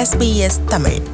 SBS Tamil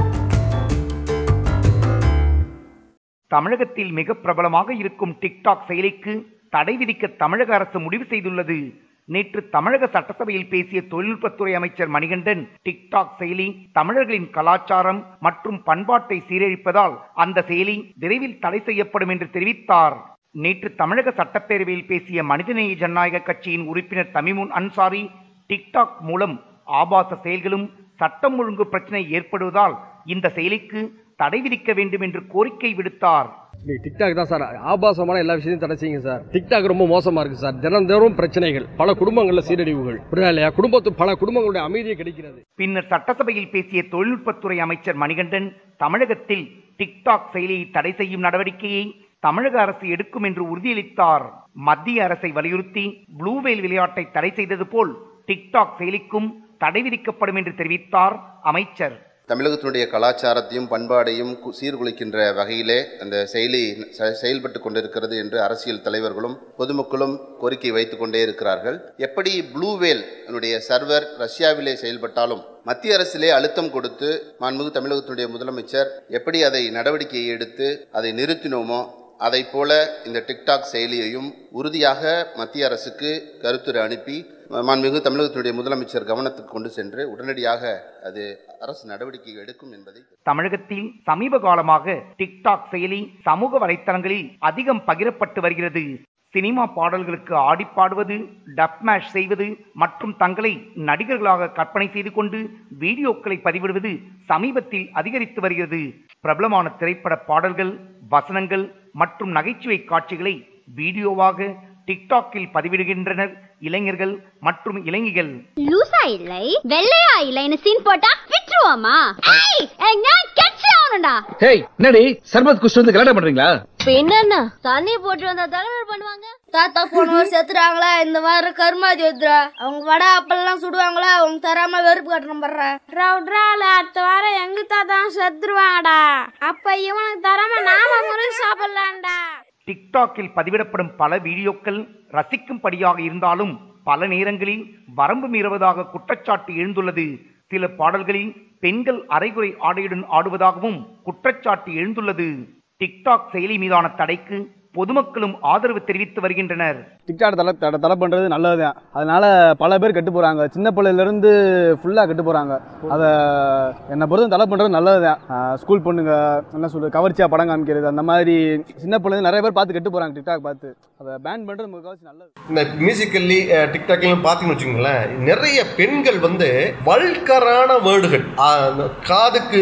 தமிழகத்தில் மிக பிரபலமாக இருக்கும் டிக்டாக் செயலிக்கு தடை விதிக்க தமிழக அரசு முடிவு செய்துள்ளது நேற்று தமிழக சட்டசபையில் பேசிய தொழில்நுட்பத்துறை அமைச்சர் மணிகண்டன் டிக்டாக் செயலி தமிழர்களின் கலாச்சாரம் மற்றும் பண்பாட்டை சீரழிப்பதால் அந்த செயலி விரைவில் தடை செய்யப்படும் என்று தெரிவித்தார் நேற்று தமிழக சட்டப்பேரவையில் பேசிய மனிதநேய ஜனநாயக கட்சியின் உறுப்பினர் தமிமுன் அன்சாரி டிக்டாக் மூலம் ஆபாச செயல்களும் சட்டம் ஒழுங்கு பிரச்சனை ஏற்படுவதால் இந்த செயலிக்கு தடை விதிக்க வேண்டும் என்று கோரிக்கை விடுத்தார் நீ டிக்டாக் தான் சார் ஆபாசமான எல்லா விஷயத்தையும் தடை செய்யுங்க சார் டிக்டாக் ரொம்ப மோசமா இருக்கு சார் தினந்தோறும் பிரச்சனைகள் பல குடும்பங்கள்ல சீரழிவுகள் புரியுதா இல்லையா குடும்பத்து பல குடும்பங்களுடைய அமைதியை கிடைக்கிறது பின்னர் சட்டசபையில் பேசிய தொழில்நுட்பத்துறை அமைச்சர் மணிகண்டன் தமிழகத்தில் டிக்டாக் செயலியை தடை செய்யும் நடவடிக்கையை தமிழக அரசு எடுக்கும் என்று உறுதியளித்தார் மத்திய அரசை வலியுறுத்தி ப்ளூவேல் விளையாட்டை தடை செய்தது போல் டிக்டாக் செயலிக்கும் தடை விதிக்கப்படும் என்று தெரிவித்தார் அமைச்சர் தமிழகத்தினுடைய கலாச்சாரத்தையும் பண்பாடையும் கு- சீர்குலைக்கின்ற வகையிலே அந்த செயலி செ- செயல்பட்டு கொண்டிருக்கிறது என்று அரசியல் தலைவர்களும் பொதுமக்களும் கோரிக்கை வைத்துக் கொண்டே இருக்கிறார்கள் எப்படி ப்ளூவேல் என்னுடைய சர்வர் ரஷ்யாவிலே செயல்பட்டாலும் மத்திய அரசிலே அழுத்தம் கொடுத்து மாண்புமிகு தமிழகத்தினுடைய முதலமைச்சர் எப்படி அதை நடவடிக்கையை எடுத்து அதை நிறுத்தினோமோ அதைப் போல இந்த டிக்டாக் செயலியையும் உறுதியாக மத்திய அரசுக்கு கருத்துரை அனுப்பி மாண்புமிகு தமிழகத்தினுடைய முதலமைச்சர் கவனத்துக்கு கொண்டு சென்று உடனடியாக அது அரசு நடவடிக்கை எடுக்கும் என்பதை தமிழகத்தில் சமீப காலமாக டிக்டாக் செயலி சமூக வலைத்தளங்களில் அதிகம் பகிரப்பட்டு வருகிறது சினிமா பாடல்களுக்கு ஆடி பாடுவது டப் மேஷ் செய்வது மற்றும் தங்களை நடிகர்களாக கற்பனை செய்து கொண்டு வீடியோக்களை பதிவிடுவது சமீபத்தில் அதிகரித்து வருகிறது பிரபலமான திரைப்பட பாடல்கள் வசனங்கள் மற்றும் நகைச்சுவை காட்சிகளை வீடியோவாக டிக்டாக்கில் பதிவிடுகின்றனர் இளைஞர்கள் மற்றும் இளைஞிகள் லூசா இல்லை வெள்ளையா இல்லைன்னு சீன் போட்டா விட்டுருவோமா ஏய் எங்க கெட்சி ஆகணும்டா ஹேய் என்னடி சர்பத் குஷ்டு வந்து கல்யாணம் பண்றீங்களா என்னன்னா தண்ணி போட்டு வந்தா தகவல் பண்ணுவாங்க தாத்தா போன வருஷம் செத்துறாங்களா இந்த வாரம் கருமாதி வந்துடா அவங்க வடை அப்பெல்லாம் சுடுவாங்களா அவங்க தராம வெறுப்பு கட்டணும் படுறேன் விட்றால அடுத்த வாரம் எங்க தாத்தா செத்துருவாங்கடா அப்ப இவனுக்கு தராம நாம முறை சாப்பிடலாம்டா டிக்டாக்கில் பதிவிடப்படும் பல வீடியோக்கள் ரசிக்கும்படியாக இருந்தாலும் பல நேரங்களில் வரம்பு மீறுவதாக குற்றச்சாட்டு எழுந்துள்ளது சில பாடல்களில் பெண்கள் அரைகுறை ஆடையுடன் ஆடுவதாகவும் குற்றச்சாட்டு எழுந்துள்ளது டிக்டாக் செயலி மீதான தடைக்கு பொதுமக்களும் ஆதரவு தெரிவித்து வருகின்றனர் டிக்டாக் தலை தடை தடை பண்ணுறது நல்லது தான் அதனால பல பேர் கெட்டு போகிறாங்க சின்ன பிள்ளையிலேருந்து ஃபுல்லாக கெட்டு போகிறாங்க அதை என்னை பொறுத்து தடை பண்ணுறது நல்லது தான் ஸ்கூல் பொண்ணுங்க என்ன சொல்றது கவர்ச்சியாக படம் காமிக்கிறது அந்த மாதிரி சின்ன பிள்ளைங்க நிறைய பேர் பார்த்து கெட்டு போகிறாங்க டிக்டாக் பார்த்து அதை பேன் பண்ணுறது முக்கால்வாசி நல்லது இந்த மியூசிக்கல்லி டிக்டாக்லாம் பார்த்தீங்கன்னு வச்சுக்கோங்களேன் நிறைய பெண்கள் வந்து வல்கரான வேர்டுகள் ஆ, அந்த காதுக்கு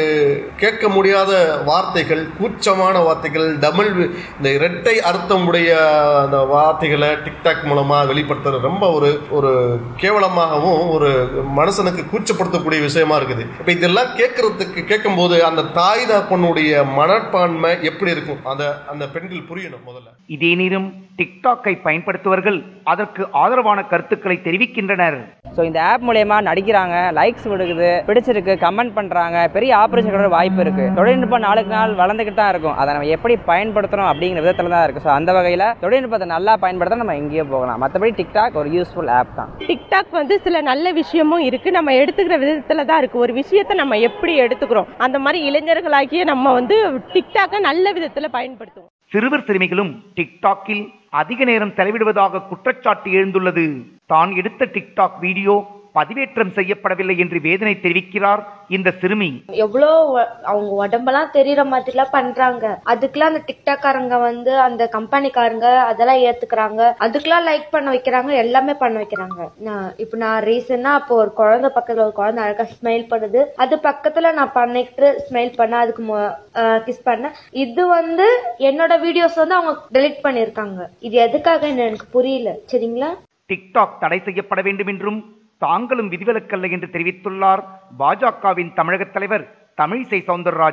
கேட்க முடியாத வார்த்தைகள் கூச்சமான வார்த்தைகள் டபுள் இந்த இரட்டை அர்த்தம் உடைய அந்த வார்த்தைகளை டிக்டாக் மூலமாக வெளிப்படுத்துறது ரொம்ப ஒரு ஒரு கேவலமாகவும் ஒரு மனுஷனுக்கு கூச்சப்படுத்தக்கூடிய விஷயமா இருக்குது இப்போ இதெல்லாம் கேட்கறதுக்கு கேட்கும்போது அந்த தாய் தகப்பனுடைய மனப்பான்மை எப்படி இருக்கும் அந்த அந்த பெண்கள் புரியணும் முதல்ல இதே நேரம் டிக்டாக்கை பயன்படுத்துவர்கள் அதற்கு ஆதரவான கருத்துக்களை தெரிவிக்கின்றனர் ஸோ இந்த ஆப் மூலயமா நடிக்கிறாங்க லைக்ஸ் விடுக்குது பிடிச்சிருக்கு கமெண்ட் பண்ணுறாங்க பெரிய ஆப்பர்ச்சுனிட்டி வாய்ப்பு இருக்குது தொழில்நுட்பம் நாளுக்கு நாள் வளர்ந்துக்கிட்டு தான் இருக்கும் அதை நம்ம எப்படி பயன்படுத்துகிறோம் அப்படிங்கிற விதத்தில் தான் இருக்குது ஸோ அந்த வகையில் தொழில்நுட்பத்தை நல்லா பயன்படுத்த நம்ம எங்கேயோ போகலாம் மற்றபடி டிக்டாக் ஒரு யூஸ்ஃபுல் ஆப் தான் டிக்டாக் வந்து சில நல்ல விஷயமும் இருக்கு நம்ம எடுத்துக்கிற விதத்துல தான் இருக்கு ஒரு விஷயத்தை நம்ம எப்படி எடுத்துக்கிறோம் அந்த மாதிரி இளைஞர்களாகிய நம்ம வந்து டிக்டாக்கை நல்ல விதத்துல பயன்படுத்துவோம் சிறுவர் சிறுமிகளும் டிக்டாக்கில் அதிக நேரம் செலவிடுவதாக குற்றச்சாட்டு எழுந்துள்ளது தான் எடுத்த டிக்டாக் வீடியோ பதிவேற்றம் செய்யப்படவில்லை என்று வேதனை தெரிவிக்கிறார் இந்த சிறுமி எவ்வளோ ஒ- அவங்க உடம்பெல்லாம் தெரியற மாதிரிலாம் பண்றாங்க அதுக்கெல்லாம் அந்த டிக்டாக்காரங்க வந்து அந்த கம்பெனிக்காரங்க அதெல்லாம் ஏத்துக்கிறாங்க அதுக்கெல்லாம் லைக் பண்ண வைக்கிறாங்க எல்லாமே பண்ண வைக்கிறாங்க நான் இப்போ நான் ரீசனா அப்போ ஒரு குழந்தை பக்கத்துல ஒரு குழந்தை அழகா ஸ்மைல் பண்ணுது அது பக்கத்துல நான் பண்ணிக்கிட்டு ஸ்மைல் பண்ண அதுக்கு கிஸ் பண்ணேன் இது வந்து என்னோட வீடியோஸ் வந்து அவங்க டெலிட் பண்ணிருக்காங்க இது எதுக்காக எனக்கு புரியல சரிங்களா டிக்டாக் தடை செய்யப்பட வேண்டும் என்றும் தாங்களும் விதிவிலக்கல்ல என்று தெரிவித்துள்ளார் பாஜகவின் தமிழக தலைவர் தமிழிசை சவுந்தரராஜன்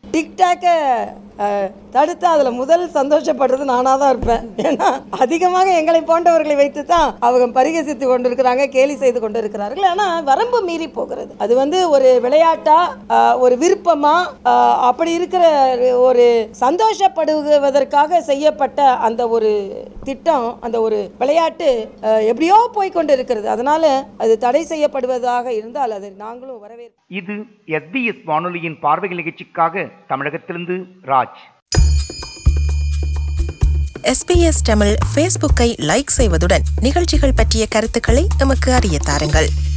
டிக்டாக்கை தடுத்து அதில் முதல் சந்தோஷப்படுறது நானாக தான் இருப்பேன் ஏன்னா அதிகமாக எங்களை போன்றவர்களை வைத்து தான் அவங்க பரிகசித்து கொண்டிருக்கிறாங்க கேலி செய்து கொண்டிருக்கிறார்கள் ஆனால் வரம்பு மீறி போகிறது அது வந்து ஒரு விளையாட்டா ஆஹ், ஒரு விருப்பமா ஆஹ், அப்படி இருக்கிற ஒரு சந்தோஷப்படுவதற்காக செய்யப்பட்ட அந்த ஒரு திட்டம் அந்த ஒரு விளையாட்டு ஆஹ், எப்படியோ போய் கொண்டு இருக்கிறது அதனால அது தடை செய்யப்படுவதாக இருந்தால் அதை நாங்களும் வரவேற்போம் இது எஸ்பிஎஸ் வானொலியின் பார்வைகள் நிகழ்ச்சிக்காக தமிழகத்திலிருந்து ராஜ் எஸ்பிஎஸ் தமிழ் ஃபேஸ்புக்கை லைக் செய்வதுடன் நிகழ்ச்சிகள் பற்றிய கருத்துக்களை எமக்கு அறிய தாருங்கள்